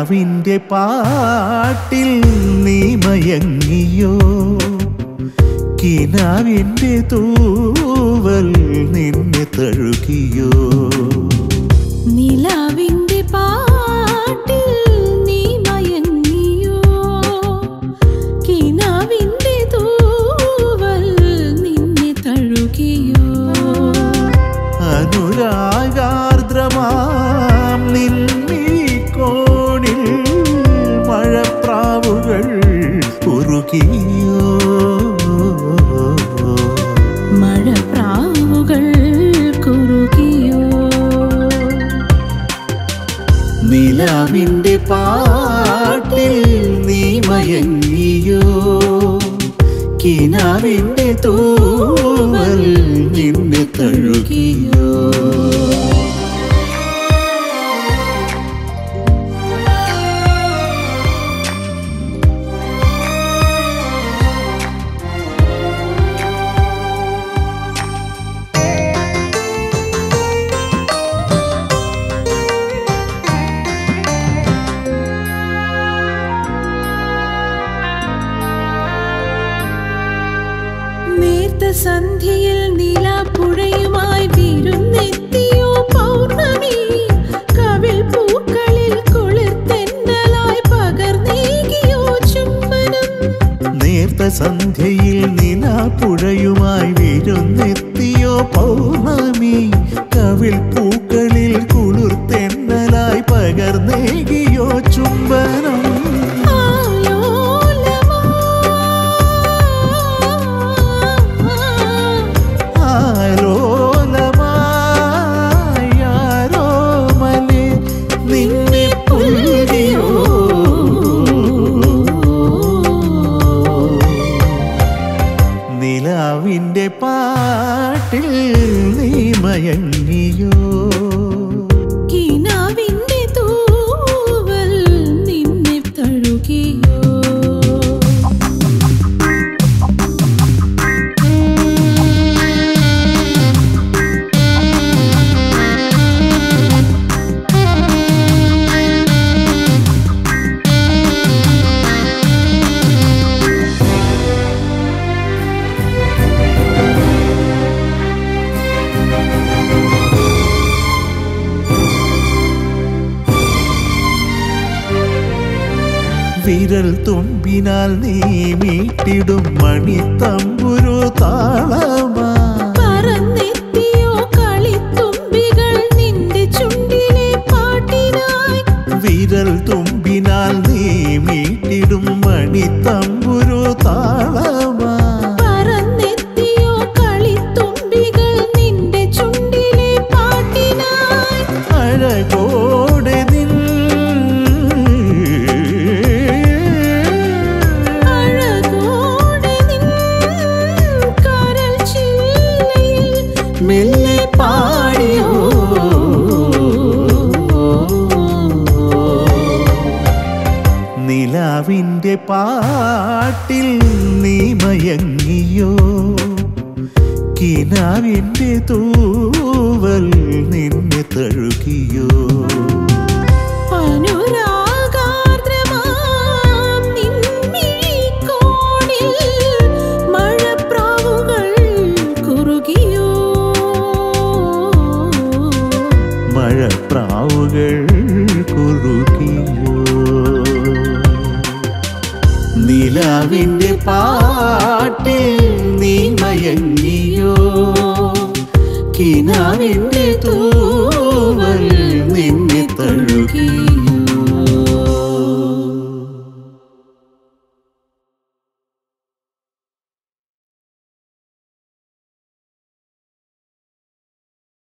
നിലാവിൻ്റെ പാട്ടിൽ നീ മയങ്ങിയോ കിനാവിൻ്റെ തൂവൽ നിന്നെ തഴുകിയോ നിലാവിന്റെ പാട്ടിൽ നീ മയങ്ങിയോ കിനാവിന്റെ തൂവൽ നിന്നെ തഴുകിയോ അനുരാഗാർദ്രമാം നിന്നിക്കോണിൽ മഴപ്രാവുകൾ കുറുകിയോ മഴപ്രാവുകൾ കുറുകിയോ നിലാവിൻ്റെ പാട്ടിൽ നീ മയങ്ങിയോ കിനാവിൻ്റെ തൂവൽ നിന്നെ തഴുകിയോ നേർത്ത സന്ധ്യയിൽ നിലാപ്പുഴയുമായി വിരുന്നെത്തിയോ പൗർണമി കവിൾ പൂക്കളിൽ കുളിർത്തെന്നലായി പകർന്നേകിയോ ചുംബനം നേർത്ത സന്ധ്യയിൽ നിലാപ്പുഴയുമായി വിരുന്നെത്തിയോ പൗർണമി കവിൾ പൂക്കളിൽ കുളിർത്തെന്നലായി പകർന്നേകിയോ ചുംബനം ആലോലമായി ആരോമലെ നിന്നെ പുൽകിയോ നിലാവിൻ്റെ പാട്ടിൽ നീ മയങ്ങിയോ കിനാവിന്റെ തൂവൽ നിന്നെ തഴുകിയോ വിരൽ തുമ്പിനാൽ നീ മീട്ടിടും മണിത്തമ്പുരു താളമാ പറന്നെത്തിയോ കളിത്തുമ്പികൾ നിന്റെ ചുണ്ടിലെ പാട്ടിനായി വിരൽ തുമ്പിനാൽ നീ മീട്ടിടും മണിത്തമ്പുരു താളമാ പറന്നെത്തിയോ കളിത്തുമ്പികൾ നിന്റെ ചുണ്ടിലെ പാട്ടിനായി അഴകോടെ നിൻ അഴകോടെ നിൻ കരൾ ചില്ലയിൽ മെല്ലെ പാടിയോ നിലാവിൻ്റെ പാട്ടിൽ നീ മയങ്ങിയോ കിനാവിൻ്റെ തൂവൽ നിന്നെ തഴുകിയോ അനുരാഗാർദ്രമാം നിൻമിഴിക്കോണിൽ മഴപ്രാവുകൾ കുറുകിയോ മഴപ്രാവുകൾ കുറുകിയോ നിലാവിൻ്റെ പാട്ടിൽ നീ മയങ്ങിയോ കിനാവിൻ്റെ തൂവൽ നിന്നെ തഴുകിയോ